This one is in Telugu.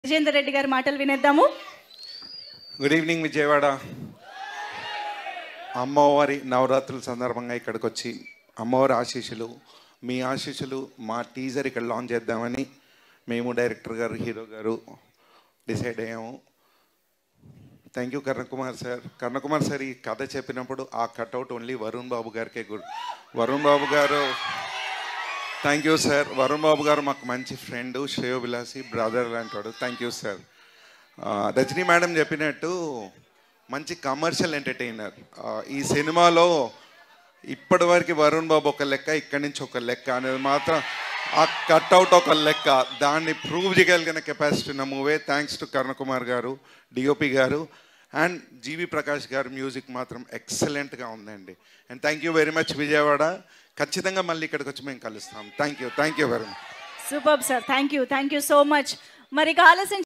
విజేందర్ రెడ్డి గారి మాటలు వినేద్దాము గుడ్ ఈవినింగ్ విజయవాడ అమ్మవారి నవరాత్రుల సందర్భంగా ఇక్కడికి వచ్చి అమ్మవారి ఆశీస్సులు మీ ఆశీస్సులు మా టీజర్ ఇక్కడ లాంచ్ చేద్దామని మేము డైరెక్టర్ గారు హీరో గారు డిసైడ్ అయ్యాము thank you Karnakumar sir Karnakumar sir ఈ కథ చెప్పినప్పుడు ఆ కట్అవుట్ ఓన్లీ వరుణ్ బాబు గారికే గుడ్ వరుణ్ బాబు గారు thank you sir Varun Babu గారు మాకు మంచి ఫ్రెండ్ శ్రేయోభిలాసి బ్రదర్ లాంటి thank you sir Rajani madam చెప్పినట్టు మంచి కమర్షియల్ ఎంటర్టైనర్ ఈ సినిమాలో ఇప్పటివరకు వరుణ్ బాబు ఒక లెక్క ఇక్కడి నుంచి ఒక లెక్క అనేది మాత్రం ఆ కట్అవుట్ ఒక లెక్క దాన్ని ప్రూవ్ చేయగలిగిన కెపాసిటీ ఉన్న మూవే థ్యాంక్స్ టు కర్ణకుమార్ గారు డిఓపి గారు అండ్ జీవి ప్రకాష్ గారు మ్యూజిక్ మాత్రం ఎక్సలెంట్గా ఉందండి and thank you very much Vijayawada ఖచ్చితంగా మళ్ళీ ఇక్కడికి వచ్చి మేము కలుస్తాం thank you thank you very much super sir thank you thank you so much మరి ఇక ఆలస్యం